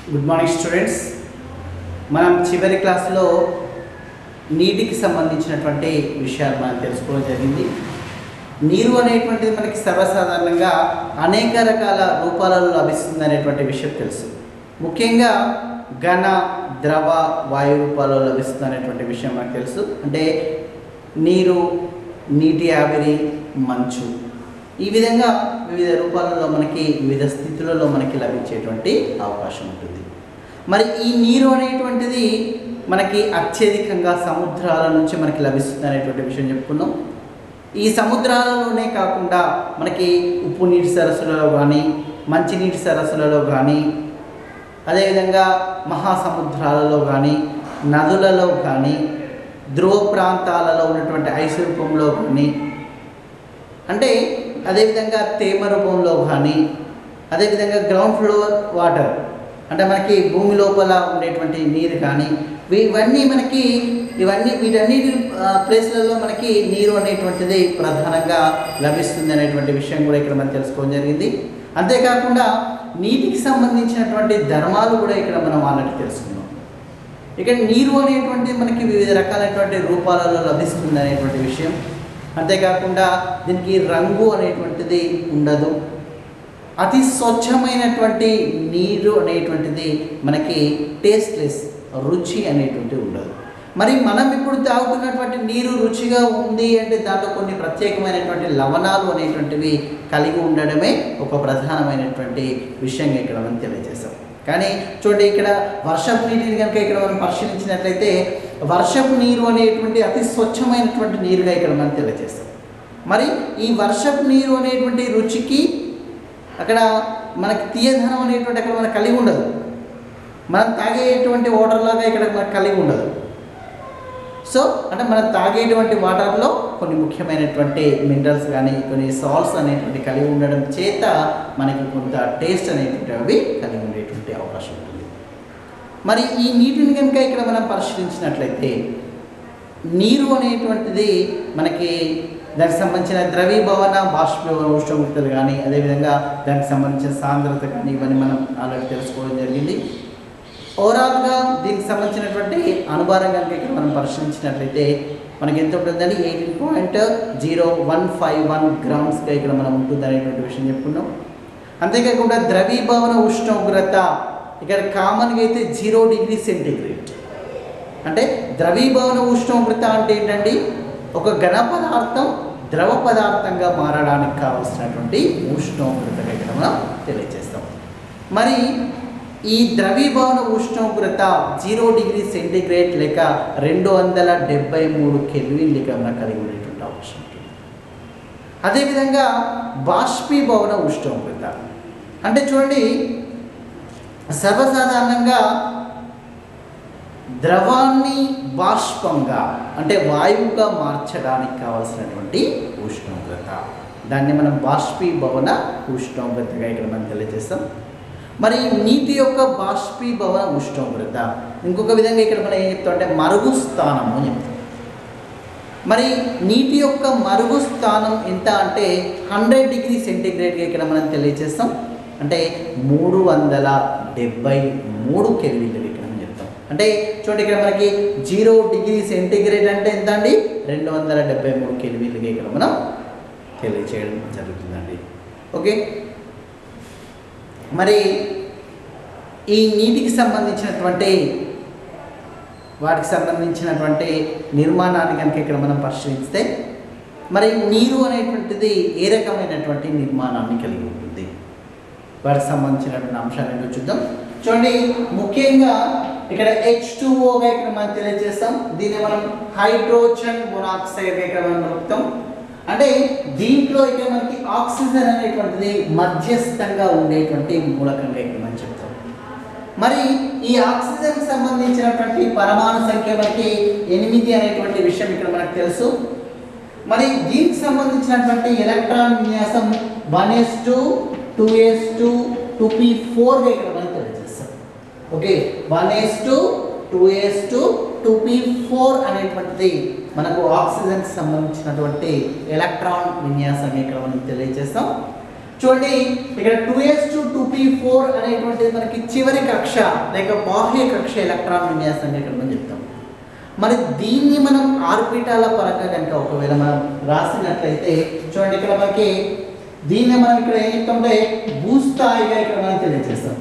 good morning students మనం చివరి క్లాస్లో నీటికి సంబంధించినటువంటి విషయాలు మనం తెలుసుకోవడం జరిగింది నీరు అనేటువంటిది మనకి సర్వసాధారణంగా అనేక రకాల రూపాలలో లభిస్తుంది అనేటువంటి విషయం తెలుసు ముఖ్యంగా ఘన ద్రవ వాయు రూపాలలో లభిస్తుంది అనేటువంటి విషయం మనకు తెలుసు అంటే నీరు నీటి ఆవిరి మంచు ఈ విధంగా వివిధ రూపాలలో మనకి వివిధ స్థితులలో మనకి లభించేటువంటి అవకాశం ఉంటుంది మరి ఈ నీరు అనేటువంటిది మనకి అత్యధికంగా సముద్రాల నుంచి మనకి లభిస్తుంది అనేటువంటి విషయం చెప్పుకున్నాం ఈ సముద్రాలలోనే కాకుండా మనకి ఉప్పు నీటి సరస్సులలో కానీ మంచినీటి సరస్సులలో కానీ అదేవిధంగా మహాసముద్రాలలో కానీ నదులలో కానీ ధ్రువ ప్రాంతాలలో ఉన్నటువంటి ఐసు రూపంలో కానీ అంటే అదేవిధంగా తేమ రూపంలో కానీ అదేవిధంగా గ్రౌండ్ ఫ్లోర్ వాటర్ అంటే మనకి భూమి లోపల ఉండేటువంటి నీరు కానీ ఇవన్నీ మనకి ఇవన్నీ వీటన్నిటి ఆ, ప్లేస్లలో మనకి నీరు అనేటువంటిది ప్రధానంగా లభిస్తుంది అనేటువంటి విషయం కూడా ఇక్కడ మనం తెలుసుకోవడం జరిగింది అంతేకాకుండా నీటికి సంబంధించినటువంటి ధర్మాలు కూడా ఇక్కడ మనం ఆల్రెడీ తెలుసుకున్నాం ఇక్కడ నీరు అనేటువంటిది మనకి వివిధ రకాలైనటువంటి రూపాలలో లభిస్తుంది అనేటువంటి విషయం అంతేకాకుండా దీనికి రంగు అనేటువంటిది ఉండదు అతి స్వచ్ఛమైనటువంటి నీరు అనేటువంటిది మనకి టేస్ట్లెస్ రుచి అనేటువంటిది ఉండదు మరి మనం ఇప్పుడు తాగుతున్నటువంటి నీరు రుచిగా ఉంది అంటే దాంట్లో కొన్ని ప్రత్యేకమైనటువంటి లవణాలు అనేటువంటివి కలిగి ఉండడమే ఒక ప్రధానమైనటువంటి విషయంగా ఇక్కడ మనం తెలియజేస్తాం కానీ చూడండి ఇక్కడ వర్షపు నీటిని కనుక ఇక్కడ మనం పరిశీలించినట్లయితే వర్షపు నీరు అనేటువంటి అతి స్వచ్ఛమైనటువంటి నీరుగా ఇక్కడ మనం తెలియజేస్తాం మరి ఈ వర్షపు నీరు అనేటువంటి రుచికి అక్కడ మనకి తీయదనం అనేటువంటి అక్కడ మనకు కలిగి ఉండదు మనం తాగేటువంటి వాటర్ లాగా ఇక్కడ మనకు కలిగి ఉండదు సో అంటే మనం తాగేటువంటి వాటర్లో కొన్ని ముఖ్యమైనటువంటి మినరల్స్ కానీ కొన్ని సాల్ట్స్ అనేటువంటి కలిగి ఉండడం చేత మనకి కొంత టేస్ట్ అనేటువంటి అవి కలిగి ఉండేటువంటి అవకాశం ఉంటుంది మరి ఈ నీటిని కనుక ఇక్కడ మనం పరిశీలించినట్లయితే నీరు అనేటువంటిది మనకి దానికి సంబంధించిన ద్రవీభవన బాష్పీభవన ఉష్ణోగ్రతలు కానీ అదేవిధంగా దానికి సంబంధించిన సాంద్రత కానీ ఇవన్నీ మనం ఆల్రెడీ తెలుసుకోవడం జరిగింది ఓవరాల్గా దీనికి సంబంధించినటువంటి అనుభారం కనుక ఇక్కడ మనం పరిశీలించినట్లయితే మనకి ఎంత ఉంటుందండి eighteen point zero one five one గ్రామ్స్గా ఇక్కడ మనం ఉంటుంది అనేటువంటి విషయం చెప్పుకున్నాం అంతేకాకుండా ద్రవీభవన ఉష్ణోగ్రత ఇక్కడ కామన్గా అయితే జీరో డిగ్రీ సెంటిగ్రేడ్ అంటే ద్రవీభవన ఉష్ణోగ్రత అంటే ఏంటండి ఒక ఘన పదార్థం ద్రవ పదార్థంగా మారడానికి కావలసినటువంటి ఉష్ణోగ్రతగా ఇక్కడ మనం తెలియజేస్తాం మరి ఈ ద్రవీభవన ఉష్ణోగ్రత జీరో డిగ్రీ సెంటిగ్రేడ్ లేక రెండు వందల డెబ్బై మూడు కెల్విన్ లేక మనం కలిగి ఉండేటువంటి అవకాశం ఉంటుంది అదేవిధంగా బాష్పీభవన ఉష్ణోగ్రత అంటే చూడండి సర్వసాధారణంగా ద్రవాన్ని బాష్పంగా అంటే వాయువుగా మార్చడానికి కావాల్సినటువంటి ఉష్ణోగ్రత దాన్ని మనం బాష్పీభవన ఉష్ణోగ్రతగా ఇక్కడ మనం తెలియజేస్తాం మరి నీటి యొక్క బాష్పీభవన ఉష్ణోగ్రత ఇంకొక విధంగా ఇక్కడ మనం ఏం చెప్తాం అంటే మరుగు స్థానము అని చెప్తాం మరి నీటి యొక్క మరుగు స్థానం ఎంత అంటే హండ్రెడ్ డిగ్రీ సెంటిగ్రేడ్గా ఇక్కడ మనం తెలియజేస్తాం అంటే మూడు వందల డెబ్బై మూడు కెల్విన్లు ఇక్కడ మనం చెప్తాం అంటే చూడండి ఇక్కడ మనకి జీరో డిగ్రీ సెంటిగ్రేడ్ అంటే ఎంత అండి రెండు వందల డెబ్బై మూడు కెల్విన్లుగా ఇక్కడ మనం తెలియచేయడం జరుగుతుందండి ఓకే మరి ఈ నీటికి సంబంధించినటువంటి వాటికి సంబంధించినటువంటి నిర్మాణాన్ని కనుక ఇక్కడ మనం పరిశీలిస్తే మరి నీరు అనేటువంటిది ఏ రకమైనటువంటి నిర్మాణాన్ని కలిగి ఉంటుంది వాటికి సంబంధించినటువంటి అంశాలు ఏంటో చూద్దాం చూడండి ముఖ్యంగా ఇక్కడ హెచ్ టూఓగా ఇక్కడ మనం తెలియజేస్తాం దీన్ని మనం హైడ్రోజన్ మొనాక్సైడ్గా ఇక్కడ మనం కలుపుతాం అంటే దీంట్లో ఇక్కడ మనకి ఆక్సిజన్ అనేటువంటిది మధ్యస్థంగా ఉండేటువంటి మూలకంగా ఇక్కడ మనం చెప్తాం మరి ఈ ఆక్సిజన్ సంబంధించినటువంటి పరమాణు సంఖ్య మనకి ఎనిమిది అనేటువంటి విషయం ఇక్కడ మనకు తెలుసు మరి దీనికి సంబంధించినటువంటి ఎలక్ట్రాన్ విన్యాసం one s two two s two two p ఫోర్గా ఇక్కడ మనం తెలియజేస్తాం okay one s two two s two two p four అనేటువంటిది మనకు ఆక్సిజన్కి సంబంధించినటువంటి ఎలక్ట్రాన్ విన్యాసం ఇక్కడ మనం తెలియజేస్తాం చూడండి ఇక్కడ two s two two p four అనేటువంటిది మనకి చివరి కక్ష లేక బాహ్య కక్ష ఎలక్ట్రాన్ విన్యాసంగా ఇక్కడ మనం చెప్తాం మరి దీన్ని మనం ఆర్బిటాల పరంగా కనుక ఒకవేళ మనం రాసినట్లయితే చూడండి ఇక్కడ మనకి దీన్ని మనం ఇక్కడ ఏం చెప్తామంటే భూస్థాయిగా ఇక్కడ మనం తెలియజేస్తాం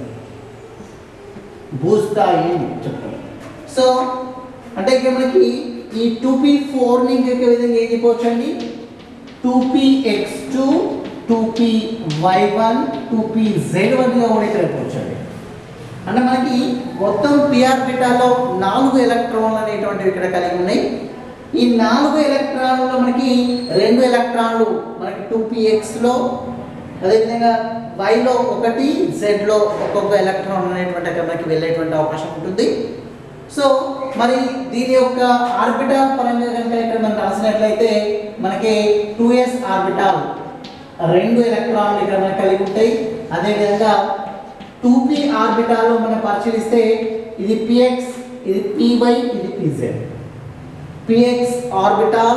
భూస్థాయి అని చెప్తాం సో అంటే ఇక్కడ మనకి ఈ టూ పీ ఫోర్ని ఇంకొక విధంగా ఏం చెప్పవచ్చు అండి two p x two two p y one two p z వన్గా కూడా ఇక్కడ చెప్పవచ్చు అండి అంటే మనకి మొత్తం పిఆర్ బీటాలో నాలుగు ఎలక్ట్రాన్లు అనేటువంటివి ఇక్కడ కలిగి ఉన్నాయి ఈ నాలుగు ఎలక్ట్రాన్లలో మనకి రెండు ఎలక్ట్రాన్లు మనకి టూ పిఎక్స్లో అదేవిధంగా వైలో ఒకటి జెడ్లో ఒక్కొక్క ఎలక్ట్రాన్ అనేటువంటి అక్కడ మనకి వెళ్ళేటువంటి అవకాశం ఉంటుంది సో మరి దీని యొక్క ఆర్బిటాల్ పరంగా కనుక ఇక్కడ మనం రాసినట్లయితే మనకి టూ ఎస్ ఆర్బిటాల్ రెండు ఎలక్ట్రాన్లు ఇక్కడ మనకి కలిగి ఉంటాయి అదేవిధంగా టూ పి ఆర్బిటాల్లో మనం పరిశీలిస్తే ఇది పిఎక్స్ ఇది పివై ఇది pz px orbital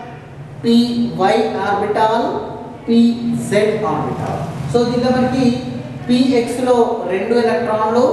py orbital pz orbital so దీంట్లో మనకి పిఎక్స్లో రెండు ఎలక్ట్రాన్లు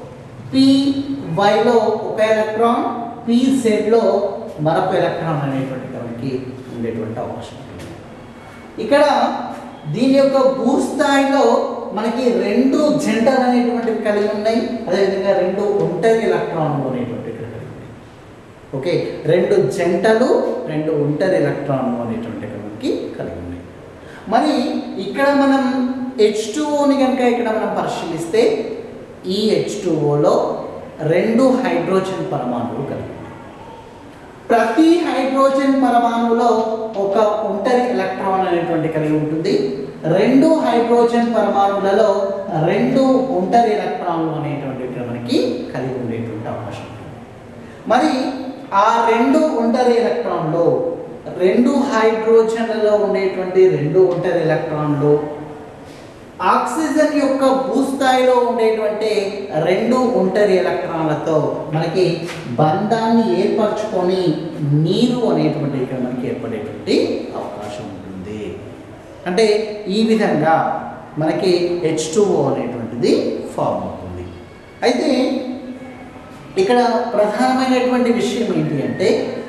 పివైలో ఒక ఎలక్ట్రాన్ పిజెడ్లో మరొక ఎలక్ట్రాన్ అనేటువంటి మనకి ఉండేటువంటి అవకాశం ఉంటుంది ఇక్కడ దీని యొక్క భూస్థాయిలో మనకి రెండు జంటలు అనేటువంటివి కలిగి ఉన్నాయి అదేవిధంగా రెండు ఒంటరి ఎలక్ట్రాన్లు అనేటువంటివి ఇక్కడ కలిగి ఉన్నాయి ఓకే రెండు జంటలు రెండు ఒంటరి ఎలక్ట్రాన్లు అనేటువంటి ఇక్కడ మనకి కలిగి ఉన్నాయి మరి ఇక్కడ మనం హెచ్ టూఓని కనుక ఇక్కడ మనం పరిశీలిస్తే ఈ హెచ్ టూఓలో రెండు హైడ్రోజన్ పరమాణువులు కలిగి ఉన్నాయి ప్రతి హైడ్రోజన్ పరమాణువులో ఒక ఒంటరి ఎలక్ట్రాన్ అనేటువంటి కలిగి ఉంటుంది రెండు హైడ్రోజన్ పరమాణువులలో రెండు ఒంటరి ఎలక్ట్రాన్లు అనేటువంటి ఇక్కడ మనకి కలిగి ఉండేటువంటి అవకాశం ఉంటుంది మరి ఆ రెండు ఒంటరి ఎలక్ట్రాన్లు రెండు హైడ్రోజన్లలో ఉండేటువంటి రెండు ఒంటరి ఎలక్ట్రాన్లు ఆక్సిజన్ యొక్క భూస్థాయిలో ఉండేటువంటి రెండు ఒంటరి ఎలక్ట్రాన్లతో మనకి బంధాన్ని ఏర్పరచుకొని నీరు అనేటువంటి ఇక్కడ మనకి ఏర్పడేటువంటి అవకాశం ఉంటుంది అంటే ఈ విధంగా మనకి హెచ్ అనేటువంటిది ఫామ్ అవుతుంది అయితే ఇక్కడ ప్రధానమైనటువంటి విషయం ఏంటి అంటే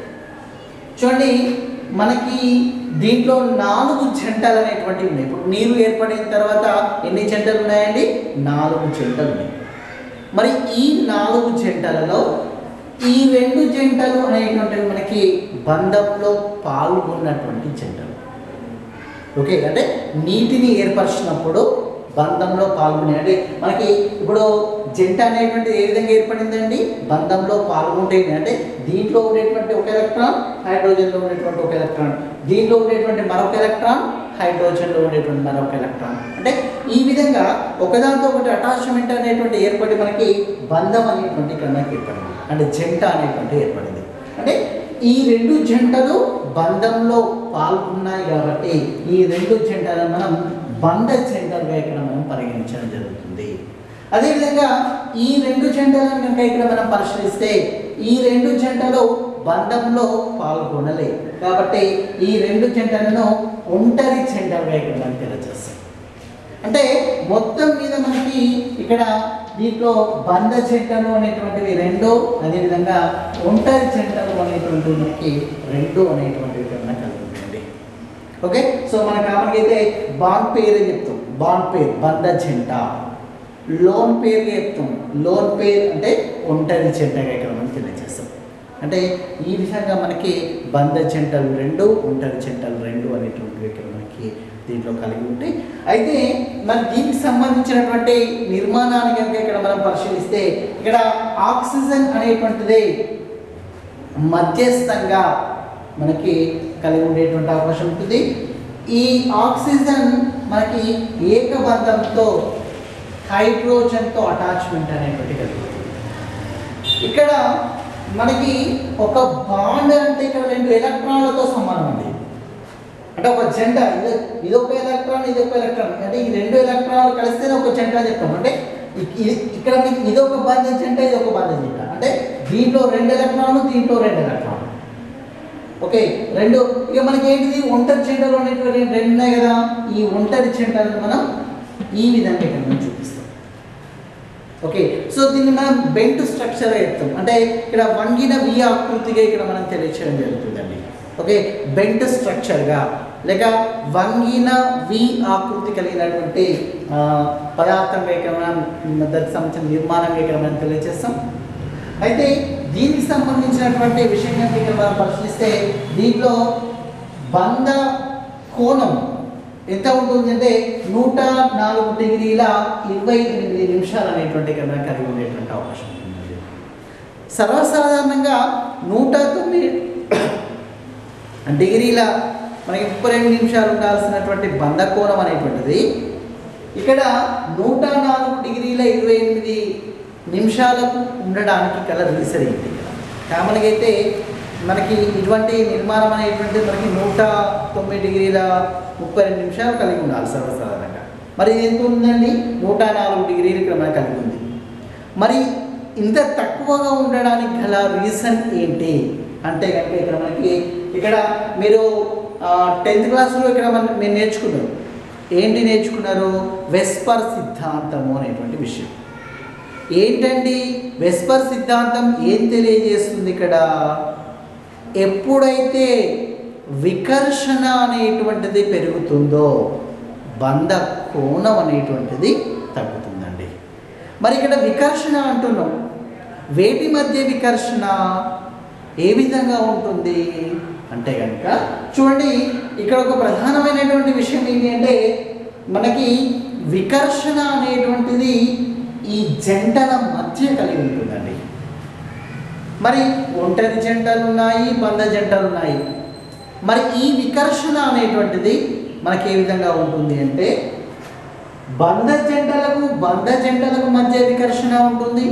చూడండి మనకి దీంట్లో నాలుగు జంటలు అనేటువంటివి ఉన్నాయి ఇప్పుడు నీరు ఏర్పడిన తర్వాత ఎన్ని జంటలు ఉన్నాయండి నాలుగు జంటలు ఉన్నాయి మరి ఈ నాలుగు జంటలలో ఈ రెండు జంటలు అనేటువంటివి మనకి బంధంలో పాల్గొన్నటువంటి జంటలు ఓకే అంటే నీటిని ఏర్పరిచినప్పుడు బంధంలో పాల్గొనే అంటే మనకి ఇప్పుడు జంట అనేటువంటిది ఏ విధంగా ఏర్పడిందండి బంధంలో పాల్గొంటే అంటే దీంట్లో ఉండేటువంటి ఒక ఎలక్ట్రాన్ హైడ్రోజన్లో ఉండేటువంటి ఒక ఎలక్ట్రాన్ దీంట్లో ఉండేటువంటి మరొక ఎలక్ట్రాన్ హైడ్రోజన్లో ఉండేటువంటి మరొక ఎలక్ట్రాన్ అంటే ఈ విధంగా ఒకదాంతో ఒకటి అటాచ్మెంట్ అనేటువంటి ఏర్పడి మనకి బంధం అనేటువంటి ఇక్కడ మనకి ఏర్పడింది అంటే జంట అనేటువంటి ఏర్పడింది అంటే ఈ రెండు జంటలు బంధంలో పాల్గొన్నాయి కాబట్టి ఈ రెండు జంటలను మనం బంధ జంటలుగా ఇక్కడ మనం పరిగణించడం జరుగుతుంది అదేవిధంగా ఈ రెండు జంటలను కనుక ఇక్కడ మనం పరిశీలిస్తే ఈ రెండు జంటలు బంధంలో పాల్గొనలేదు కాబట్టి ఈ రెండు జంటలను ఒంటరి జంటలుగా ఇక్కడ మనం తెలియజేస్తాం అంటే మొత్తం మీద మనకి ఇక్కడ దీంట్లో బంధ జంటలు అనేటువంటివి రెండు అదేవిధంగా ఒంటరి జంటలు అనేటువంటివి మనకి రెండు అనేటువంటివి ఇక్కడ మనకు కలిగి ఉంటుంది ఓకే సో మన కామన్గా అయితే బాండ్ పేర్ అని చెప్తాం బాండ్ పేర్ బంధ జంట లోన్ పేరుగా చెప్తాం లోన్ పేర్ అంటే ఒంటరి జంటగా ఇక్కడ మనం తెలియజేస్తాం అంటే ఈ విధంగా మనకి బంధ జంటలు రెండు ఒంటరి జంటలు రెండు అనేటువంటివి ఇక్కడ మనకి దీంట్లో కలిగి ఉంటాయి అయితే మరి దీనికి సంబంధించినటువంటి నిర్మాణాన్ని కనుక ఇక్కడ మనం పరిశీలిస్తే ఇక్కడ ఆక్సిజన్ అనేటువంటిది మధ్యస్థంగా మనకి కలిగి ఉండేటువంటి అవకాశం ఉంటుంది ఈ ఆక్సిజన్ మనకి ఏకబంధంతో హైడ్రోజన్తో అటాచ్మెంట్ అనేటువంటి కలిగి ఉంటుంది ఇక్కడ మనకి ఒక బాండ్ అంటే ఇక్కడ రెండు ఎలక్ట్రాన్లతో సమానం అండి అంటే ఒక జంట ఇది ఇది ఒక ఎలక్ట్రాన్ ఇది ఒక ఎలక్ట్రాన్ అంటే ఈ రెండు ఎలక్ట్రాన్లు కలిస్తేనే ఒక జంట అని చెప్తాం అంటే ఇ- ఇది ఇక్కడ మీకు ఇది ఒక బంధ జంట ఇది ఒక బంధ జంట అంటే దీంట్లో రెండు ఎలక్ట్రాన్లు దీంట్లో రెండు ఎలక్ట్రాన్లు ఓకే రెండు ఇక మనకి ఏంటిది ఒంటరి చెంటలు అనేటువంటి రెండు ఉన్నాయి కదా ఈ ఒంటరి చెంటలను మనం ఈ విధంగా ఇక్కడ మనం చూపిస్తాం ఓకే సో దీన్ని మనం బెంట్ స్ట్రక్చర్ చెప్తాం అంటే ఇక్కడ వంగిన వి ఆకృతిగా ఇక్కడ మనం తెలియచేయడం జరుగుతుందండి ఓకే బెంట్ స్ట్రక్చర్గా లేక వంగిన వి ఆకృతి కలిగినటువంటి ఆ, పదార్థంగా ఇక్కడ మనం దానికి సంబంధించిన నిర్మాణంగా ఇక్కడ మనం తెలియజేస్తాం అయితే దీనికి సంబంధించినటువంటి విషయం కనుక ఇక్కడ మనం పరిశీలిస్తే దీంట్లో బంధ కోణం ఎంత ఉంటుంది అంటే నూట నాలుగు డిగ్రీల ఇరవై ఎనిమిది నిమిషాలు అనేటువంటి ఇక్కడ మనకు కలిగి ఉండేటువంటి అవకాశం ఉంటుంది సర్వసాధారణంగా నూట తొమ్మిది డిగ్రీల మనకి ముప్పై రెండు నిమిషాలు ఉండాల్సినటువంటి బంధ కోణం అనేటువంటిది ఇక్కడ నూట నాలుగు డిగ్రీల ఇరవై ఎనిమిది నిమిషాలకు ఉండడానికి గల రీజన్ ఏంటి ఇక్కడ కామన్గా అయితే మనకి ఇటువంటి నిర్మాణం అనేటువంటిది మనకి నూట తొమ్మిది డిగ్రీల ముప్పై రెండు నిమిషాలు కలిగి ఉండాలి సర్వసాధారణంగా మరి ఇది ఎంత ఉందండి నూట నాలుగు డిగ్రీలు ఇక్కడ మనకు కలిగి ఉంది మరి ఇంత తక్కువగా ఉండడానికి గల రీజన్ ఏంటి అంటే కనుక ఇక్కడ మనకి ఇక్కడ మీరు టెన్త్ క్లాస్లో ఇక్కడ మనం మీరు నేర్చుకున్నారు ఏంటి నేర్చుకున్నారు వెస్పర్ సిద్ధాంతము అనేటువంటి విషయం ఏంటండి వెస్పర్ సిద్ధాంతం ఏం తెలియజేస్తుంది ఇక్కడ ఎప్పుడైతే వికర్షణ అనేటువంటిది పెరుగుతుందో బంధ కోణం అనేటువంటిది తగ్గుతుందండి మరి ఇక్కడ వికర్షణ అంటున్నాం వేటి మధ్య వికర్షణ ఏ విధంగా ఉంటుంది అంటే కనుక చూడండి ఇక్కడ ఒక ప్రధానమైనటువంటి విషయం ఏంటి అంటే మనకి వికర్షణ అనేటువంటిది ఈ జంటల మధ్య కలిగి ఉంటుందండి మరి ఒంటరి జంటలు ఉన్నాయి బంధ జంటలు ఉన్నాయి మరి ఈ వికర్షణ అనేటువంటిది మనకి ఏ విధంగా ఉంటుంది అంటే బంధ జంటలకు బంధ జంటలకు మధ్య వికర్షణ ఉంటుంది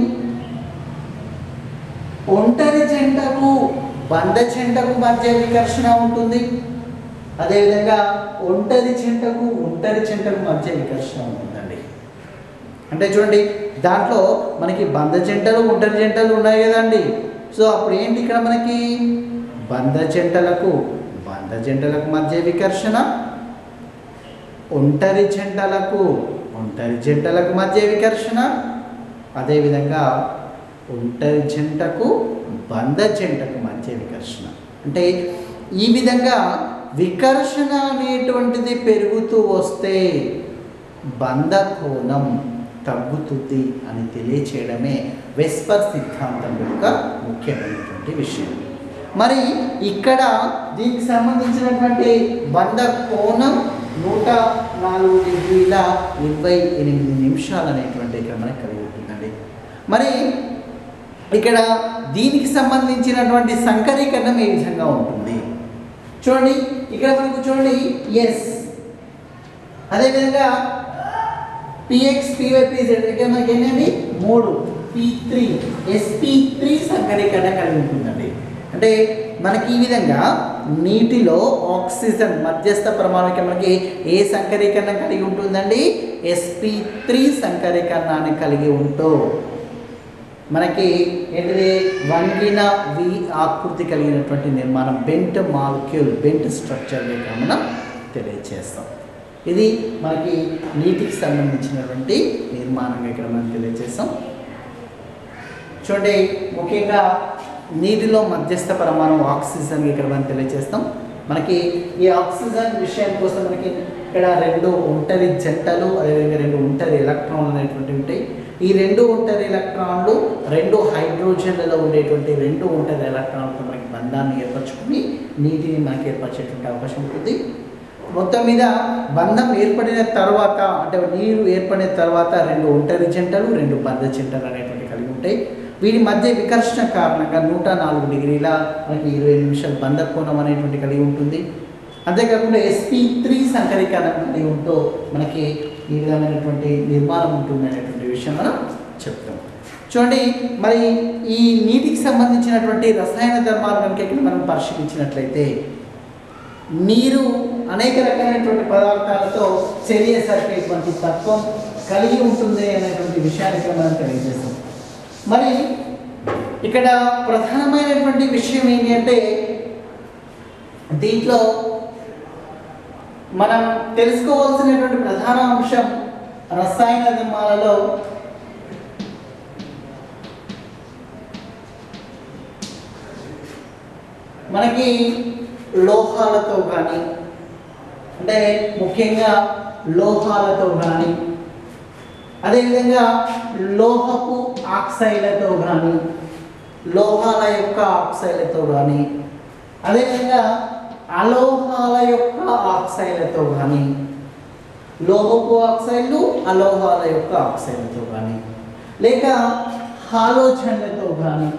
ఒంటరి జంటకు బంధ జంటకు మధ్య వికర్షణ ఉంటుంది అదేవిధంగా ఒంటరి జంటకు ఒంటరి జంటకు మధ్య వికర్షణ ఉంటుందండి అంటే చూడండి దాంట్లో మనకి బంధ జంటలు ఒంటరి జంటలు ఉన్నాయి కదండి సో అప్పుడు ఏంటి ఇక్కడ మనకి బంధ జంటలకు బంధ జంటలకు మధ్య వికర్షణ ఒంటరి జంటలకు ఒంటరి జంటలకు మధ్య వికర్షణ అదేవిధంగా ఒంటరి జంటకు బంధ జంటకు మధ్య వికర్షణ అంటే ఈ విధంగా వికర్షణ అనేటువంటిది పెరుగుతూ వస్తే బంధ కోణం తగ్గుతుంది అని తెలియచేయడమే వెస్పర్ సిద్ధాంతం యొక్క ముఖ్యమైనటువంటి విషయం మరి ఇక్కడ దీనికి సంబంధించినటువంటి బంధ కోణం నూట నాలుగు డిగ్రీల ఇరవై ఎనిమిది నిమిషాలు అనేటువంటి ఇక్కడ మనకి కలిగి ఉంటుందండి మరి ఇక్కడ దీనికి సంబంధించినటువంటి సంకరీకరణం ఏ విధంగా ఉంటుంది చూడండి ఇక్కడ మనకు చూడండి ఎస్ అదేవిధంగా పిఎక్స్ పివై పిజెడ్ ఇక్కడ మనకి ఏంటండి మూడు పి త్రీ ఎస్పి త్రీ సంకరీకరణ కలిగి ఉంటుందండి అంటే మనకి ఈ విధంగా నీటిలో ఆక్సిజన్ మధ్యస్థ ప్రమాణం మనకి ఏ సంకరీకరణ కలిగి ఉంటుందండి ఎస్పి త్రీ సంకరీకరణాన్ని కలిగి ఉంటూ మనకి ఏంటిది వంగిన వి ఆకృతి కలిగినటువంటి నిర్మాణం బెంట్ మాలిక్యూల్ బెంట్ స్ట్రక్చర్ లేక మనం తెలియజేస్తాం ఇది మనకి నీటికి సంబంధించినటువంటి నిర్మాణంగా ఇక్కడ మనం తెలియజేస్తాం చూడండి ముఖ్యంగా నీటిలో మధ్యస్థ ప్రమాణం ఆక్సిజన్ ఇక్కడ మనం తెలియజేస్తాం మనకి ఈ ఆక్సిజన్ విషయం కోసం మనకి ఇక్కడ రెండు ఒంటరి జంటలు అదేవిధంగా రెండు ఒంటరి ఎలక్ట్రాన్లు అనేటువంటివి ఉంటాయి ఈ రెండు ఒంటరి ఎలక్ట్రాన్లు రెండు హైడ్రోజన్లలో ఉండేటువంటి రెండు ఒంటరి ఎలక్ట్రాన్లతో మనకి బంధాన్ని ఏర్పరచుకుని నీటిని మనకి ఏర్పరిచేటువంటి అవకాశం ఉంటుంది మొత్తం మీద బంధం ఏర్పడిన తర్వాత అంటే నీరు ఏర్పడిన తర్వాత రెండు ఒంటరి జంటలు రెండు బంధ జంటలు అనేటువంటి కలిగి ఉంటాయి వీటి మధ్య వికర్షణ కారణంగా నూట నాలుగు డిగ్రీల మనకి ఇరవై నిమిషాలు బంధ కోణం అనేటువంటి కలిగి ఉంటుంది అంతేకాకుండా ఎస్పీ త్రీ సంకరీకరణ కలిగి ఉంటూ మనకి ఈ విధమైనటువంటి నిర్మాణం ఉంటుంది అనేటువంటి విషయం మనం చెప్తాం చూడండి మరి ఈ నీటికి సంబంధించినటువంటి రసాయన ధర్మాలు కనుక ఇక్కడ మనం పరిశీలించినట్లయితే నీరు అనేక రకాలైనటువంటి పదార్థాలతో చర్య సరిపోయేటువంటి తత్వం కలిగి ఉంటుంది అనేటువంటి విషయాన్ని ఇక్కడ మనం తెలియజేస్తాం మరి ఇక్కడ ప్రధానమైనటువంటి విషయం ఏంటి అంటే దీంట్లో మనం తెలుసుకోవాల్సినటువంటి ప్రధాన అంశం రసాయన ధర్మాలలో మనకి లోహాలతో కానీ అంటే ముఖ్యంగా లోహాలతో కానీ అదేవిధంగా లోహపు ఆక్సైడ్లతో కానీ లోహాల యొక్క ఆక్సైడ్లతో కానీ అదేవిధంగా అలోహాల యొక్క ఆక్సైడ్లతో కానీ లోహపు ఆక్సైడ్లు అలోహాల యొక్క ఆక్సైడ్లతో కానీ లేక హాలోజన్లతో కానీ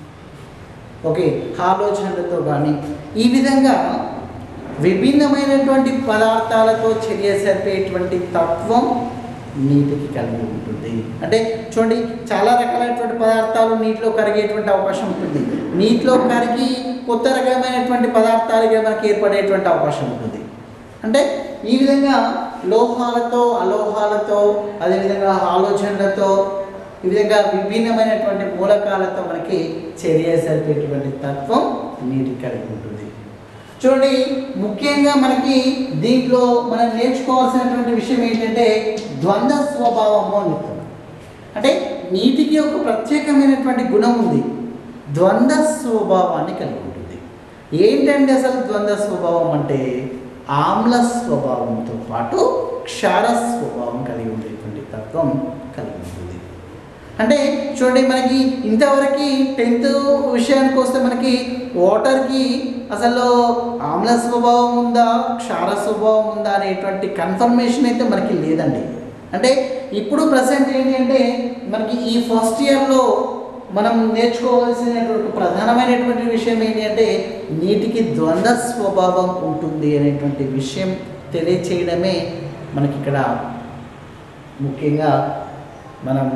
ఓకే హాలోజన్లతో కానీ ఈ విధంగా విభిన్నమైనటువంటి పదార్థాలతో చర్య జరిపేటువంటి తత్వం నీటికి కలిగి ఉంటుంది అంటే చూడండి చాలా రకాలైనటువంటి పదార్థాలు నీటిలో కరిగేటువంటి అవకాశం ఉంటుంది నీటిలో కరిగి కొత్త రకమైనటువంటి పదార్థాలుగా మనకి ఏర్పడేటువంటి అవకాశం ఉంటుంది అంటే ఈ విధంగా లోహాలతో అలోహాలతో అదేవిధంగా ఆలోచనలతో ఈ విధంగా విభిన్నమైనటువంటి మూలకాలతో మనకి చర్య జరిపేటువంటి తత్వం నీటి కలిగి ఉంటుంది చూడండి ముఖ్యంగా మనకి దీంట్లో మనం నేర్చుకోవాల్సినటువంటి విషయం ఏంటంటే ద్వంద్వ స్వభావము అని చెప్తాం అంటే నీటికి ఒక ప్రత్యేకమైనటువంటి గుణం ఉంది ద్వంద్వ స్వభావాన్ని కలిగి ఉంటుంది ఏంటంటే అసలు ద్వంద్వ స్వభావం అంటే ఆమ్ల స్వభావంతో పాటు క్షార స్వభావం కలిగి ఉండేటువంటి తత్వం కలిగి ఉంటుంది అంటే చూడండి మనకి ఇంతవరకు టెన్త్ విషయానికి వస్తే మనకి వాటర్కి అసలు ఆమ్ల స్వభావం ఉందా క్షార స్వభావం ఉందా అనేటువంటి కన్ఫర్మేషన్ అయితే మనకి లేదండి అంటే ఇప్పుడు ప్రజెంట్ ఏంటి అంటే మనకి ఈ ఫస్ట్ ఇయర్లో మనం నేర్చుకోవాల్సినటువంటి ప్రధానమైనటువంటి విషయం ఏంటి అంటే నీటికి ద్వంద్వ స్వభావం ఉంటుంది అనేటువంటి విషయం తెలియచేయడమే మనకి ఇక్కడ ముఖ్యంగా మనం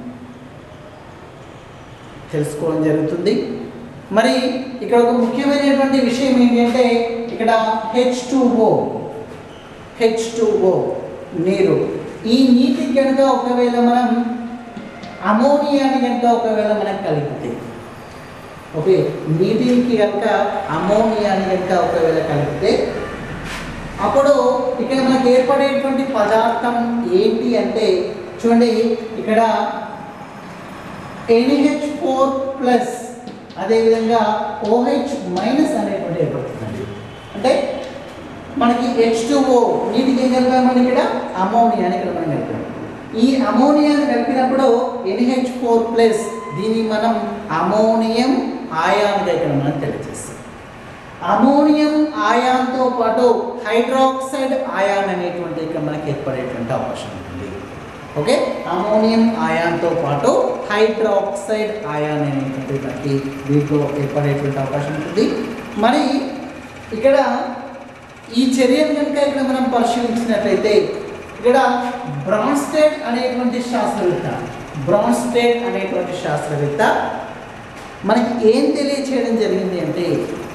తెలుసుకోవడం జరుగుతుంది మరి ఇక్కడ ఒక ముఖ్యమైనటువంటి విషయం ఏంటి అంటే ఇక్కడ హెచ్ టూఓ హెచ్ టూఓ నీరు ఈ నీటికి కనుక ఒకవేళ మనం అమోనియాని కనుక ఒకవేళ మనం కలిపితే ఓకే నీటికి కనుక అమోనియాని కనుక ఒకవేళ కలిపితే అప్పుడు ఇక్కడ మనకు ఏర్పడేటువంటి పదార్థం ఏంటి అంటే చూడండి ఇక్కడ ఎన్హెచ్ ఫోర్ ప్లస్ అదేవిధంగా ఓహెచ్ మైనస్ అనేటువంటి ఏర్పడుతుందండి అంటే మనకి హెచ్ టూఓ నీటికి ఏం కలిపామని ఇక్కడ అమోనియాని ఇక్కడ మనం కలిపాం ఈ అమోనియాని కలిపినప్పుడు ఎన్హెచ్ ఫోర్ ప్లస్ దీన్ని మనం అమోనియం ఆయాన్గా ఇక్కడ మనం తెలియజేస్తాం అమోనియం ఆయాన్తో పాటు హైడ్రాక్సైడ్ ఆయాన్ అనేటువంటి ఇక్కడ మనకి ఏర్పడేటువంటి అవకాశం ఉంటుంది ఓకే అమోనియం ఆయాన్తో పాటు హైడ్రాక్సైడ్ ఆయాన్ అనేటువంటి మనకి దీంట్లో ఏర్పడేటువంటి అవకాశం ఉంటుంది మరి ఇక్కడ ఈ చర్యను కనుక ఇక్కడ మనం పరిశీలించినట్లయితే ఇక్కడ బ్రాన్స్టెడ్ అనేటువంటి శాస్త్రవేత్త బ్రాన్స్టెడ్ అనేటువంటి శాస్త్రవేత్త మనకి ఏం తెలియచేయడం జరిగింది అంటే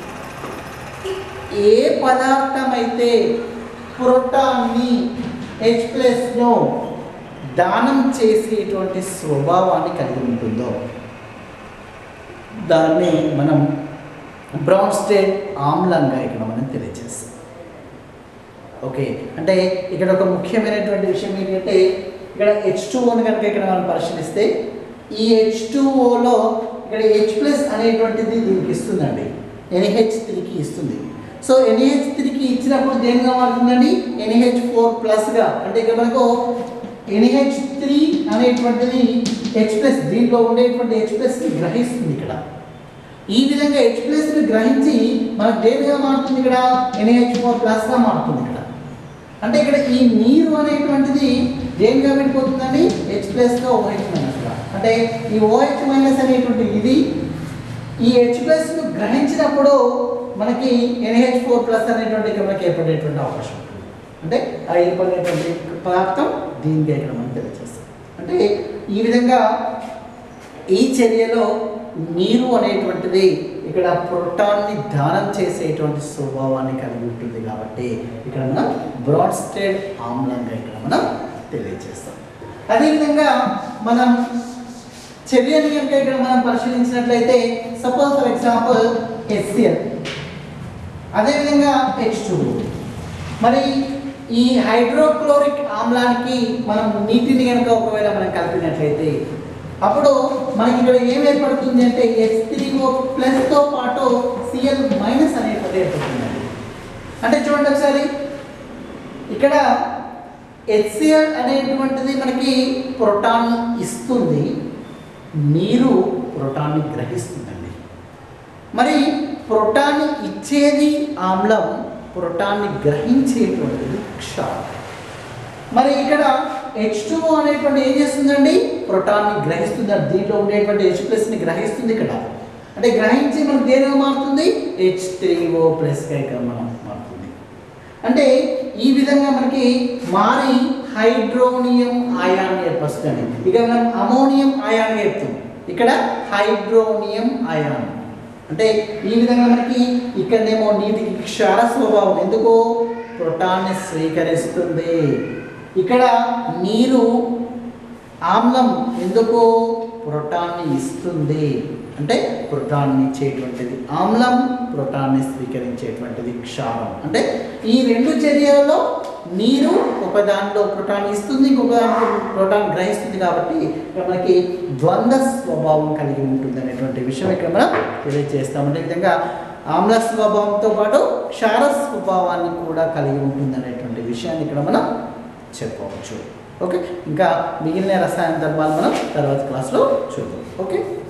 ఏ పదార్థం అయితే ప్రోటాన్ని హెచ్ ప్లస్ను దానం చేసేటువంటి స్వభావాన్ని కలిగి ఉంటుందో దాన్ని మనం బ్రౌన్స్టేడ్ ఆమ్లంగా ఇక్కడ మనం తెలియజేస్తాం ఓకే అంటే ఇక్కడ ఒక ముఖ్యమైనటువంటి విషయం ఏంటంటే ఇక్కడ హెచ్ టూఓని కనుక ఇక్కడ మనం పరిశీలిస్తే ఈ హెచ్ టూఓలో ఇక్కడ హెచ్ ప్లస్ అనేటువంటిది దీనికి ఇస్తుందండి ఎన్హెచ్ త్రీకి ఇస్తుంది సో ఎన్హెచ్ త్రీకి ఇచ్చినప్పుడు దేనిగా మారుతుందండి ఎన్హెచ్ ఫోర్ ప్లస్గా అంటే ఇక్కడ మనకు ఎన్హెచ్ త్రీ అనేటువంటిది హెచ్ ప్లస్ దీంట్లో ఉండేటువంటి హెచ్ ప్లస్ని గ్రహిస్తుంది ఇక్కడ ఈ విధంగా హెచ్ ప్లస్ని గ్రహించి మనకు దేనిగా మారుతుంది ఇక్కడ ఎన్హెచ్ ఫోర్ ప్లస్గా మారుతుంది ఇక్కడ అంటే ఇక్కడ ఈ నీరు అనేటువంటిది దేనిగా విడిపోతుందండి హెచ్ ప్లస్గా ఓహెచ్ మైనస్గా అంటే ఈ ఓహెచ్ మైనస్ అనేటువంటి ఇది ఈ హెచ్ ప్లస్ను గ్రహించినప్పుడు మనకి ఎన్హెచ్ ఫోర్ ప్లస్ అనేటువంటి ఇక్కడ మనకి ఏర్పడేటువంటి అవకాశం ఉంటుంది అంటే ఆ ఏర్పడేటువంటి పదార్థం దీనికి ఇక్కడ మనం తెలియజేస్తాం అంటే ఈ విధంగా ఈ చర్యలో నీరు అనేటువంటిది ఇక్కడ ప్రోటాన్ని దానం చేసేటువంటి స్వభావాన్ని కలిగి ఉంటుంది కాబట్టి ఇక్కడ మనం బ్రాడ్స్టెడ్ ఆమ్లంగా ఇక్కడ మనం తెలియజేస్తాం అదేవిధంగా మనం చర్యని కనుక ఇక్కడ మనం పరిశీలించినట్లయితే సపోజ్ ఫర్ ఎగ్జాంపుల్ హెచ్సిఎల్ అదేవిధంగా హెచ్ టూ మరి ఈ హైడ్రోక్లోరిక్ ఆమ్లానికి మనం నీటిని కనుక ఒకవేళ మనం కలిపినట్లయితే అప్పుడు మనకి ఇక్కడ ఏం ఏర్పడుతుంది అంటే హెచ్ త్రీ ఓ ప్లస్తో పాటు సిఎల్ మైనస్ అనేటువంటి ఏర్పడుతుందండి అంటే చూడండి ఒకసారి ఇక్కడ హెచ్సిఎల్ అనేటువంటిది మనకి ప్రోటాన్ ఇస్తుంది నీరు ప్రోటాన్ని గ్రహిస్తుందండి మరి ప్రోటాన్ని ఇచ్చేది ఆమ్లం ప్రోటాన్ని గ్రహించేటువంటిది క్షారం మరి ఇక్కడ హెచ్ టూ అనేటువంటి ఏం చేస్తుందండి ప్రోటాన్ని గ్రహిస్తుంది అంటే దీంట్లో ఉండేటువంటి హెచ్ ప్లస్ని గ్రహిస్తుంది ఇక్కడ అంటే గ్రహించి మనకు దేనిగా మారుతుంది హెచ్ త్రీ ఓ ప్లస్గా ఇక్కడ మనం మారుతుంది అంటే ఈ విధంగా మనకి మారి హైడ్రోనియం ఆయాన్ ఏర్పరుస్తుంది ఇక మనం అమోనియం ఆయాన్ చెప్తాం ఇక్కడ హైడ్రోనియం ఆయాన్ అంటే ఈ విధంగా మనకి ఇక్కడనేమో నీటికి క్షార స్వభావం ఎందుకు ప్రోటాన్ని స్వీకరిస్తుంది ఇక్కడ నీరు ఆమ్లం ఎందుకు ప్రోటాన్ని ఇస్తుంది అంటే ప్రోటాన్ని ఇచ్చేటువంటిది ఆమ్లం ప్రోటాన్ని స్వీకరించేటువంటిది క్షారం అంటే ఈ రెండు చర్యలలో నీరు ఒక దాంట్లో ప్రోటాన్ ఇస్తుంది ఇంకొక దాంట్లో ప్రోటాన్ గ్రహిస్తుంది కాబట్టి ఇక్కడ మనకి ద్వంద్వ స్వభావం కలిగి ఉంటుంది అనేటువంటి విషయం ఇక్కడ మనం తెలియజేస్తాం అంటే ఈ విధంగా ఆమ్ల స్వభావంతో పాటు క్షార స్వభావాన్ని కూడా కలిగి ఉంటుంది అనేటువంటి విషయాన్ని ఇక్కడ మనం చెప్పవచ్చు ఓకే ఇంకా మిగిలిన రసాయన ధర్మాలు మనం తర్వాత క్లాస్లో చూద్దాం ఓకే